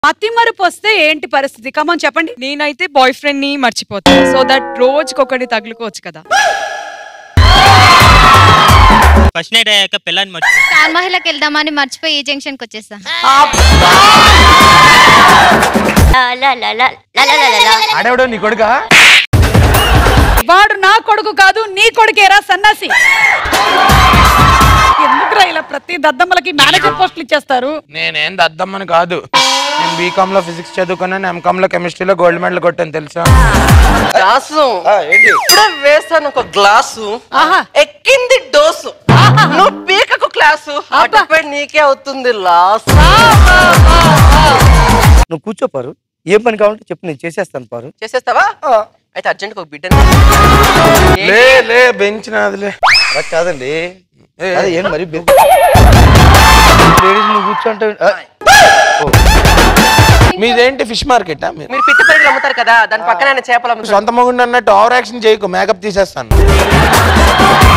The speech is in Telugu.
మతి మరుపు వస్తే ఏంటి పరిస్థితి కమని చెప్పండి నేనైతే బాయ్ ఫ్రెండ్ ని మర్చిపోతాను సో దట్ రోజుకొకటి తగులుకోవచ్చు కదా ఫస్ట్ నైట్ అయ్యాక పిల్లని మర్చి స్టార్ మహిళకి వెళ్దామని మర్చిపోయి ఈ జంక్షన్ కి వచ్చేసా ఆడేవాడు నీ కొడుకా వాడు నా కొడుకు కాదు నీ కొడుకేరా సన్నాసి ఎందుకురా ఇలా ప్రతి దద్దమ్మలకి మేనేజర్ పోస్టులు ఇచ్చేస్తారు నేనేం దద్దమ్మని కాదు నేను బీకామ్ లో ఫిజిక్స్ చదువుకున్నాను ఎంకామ్ లో కెమిస్ట్రీలో గోల్డ్ మెడల్ కొట్టాను తెలుసా గ్లాసు ఇప్పుడే వేస్తాను ఒక గ్లాసు ఆహా. ఎక్కింది డోసు నువ్వు పీకకు క్లాసు అటుపై నీకే అవుతుంది లాస్ నువ్వు కూర్చో పారు ఏం పని కావాలంటే చెప్పు నేను చేసేస్తాను పారు చేసేస్తావా అయితే అర్జెంట్ ఒక బిడ్డ లే లే బెంచ్ నాదిలే అలా కాదండి అదే ఏం మరి లేడీస్ నువ్వు కూర్చోంటే ఆ, మీదేంటి ఫిష్ మార్కెటా మీరు మీరు పిత్త పెరుగులు అమ్ముతారు కదా దాని పక్కన ఆయన చేపలు అమ్ముతారు సొంత మొగుండు అన్నట్టు ఓవర్ యాక్షన్ చేయకు మేకప్ తీసేస్తాను